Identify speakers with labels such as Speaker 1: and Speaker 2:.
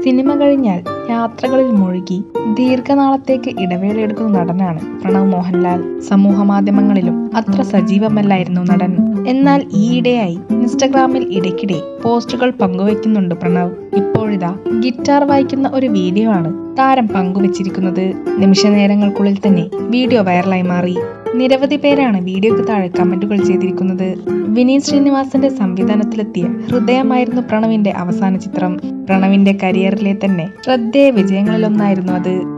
Speaker 1: cinema കഴിഞ്ഞാൽ യാത്രകളിൽ മുഴുകി ദീർഘനാളത്തേക്ക് ഇടവേളയെടുക്കുന്ന നടനാണ് പ്രണവ് മോഹൻലാൽ സമൂഹ മാധ്യമങ്ങളിലും അത്ര സജീവമല്ലായിരുന്നു നടൻ എന്നാൽ ഈയിടെയായി ഇൻസ്റ്റഗ്രാമിൽ ഇടയ്ക്കിടെ പോസ്റ്റുകൾ പങ്കുവയ്ക്കുന്നുണ്ട് പ്രണവ് ഇപ്പോഴിതാ ഗിറ്റാർ വായിക്കുന്ന ഒരു വീഡിയോ ആണ് താരം പങ്കുവച്ചിരിക്കുന്നത് നിമിഷ നേരങ്ങൾക്കുള്ളിൽ തന്നെ വീഡിയോ വൈറലായി മാറി നിരവധി പേരാണ് വീഡിയോയ്ക്ക് താഴെ കമന്റുകൾ ചെയ്തിരിക്കുന്നത് വിനീത് ശ്രീനിവാസന്റെ സംവിധാനത്തിലെത്തിയ ഹൃദയമായിരുന്നു പ്രണവിന്റെ അവസാന ചിത്രം പ്രണവിന്റെ കരിയറിലെ തന്നെ ശ്രദ്ധേയ വിജയങ്ങളിലൊന്നായിരുന്നു അത്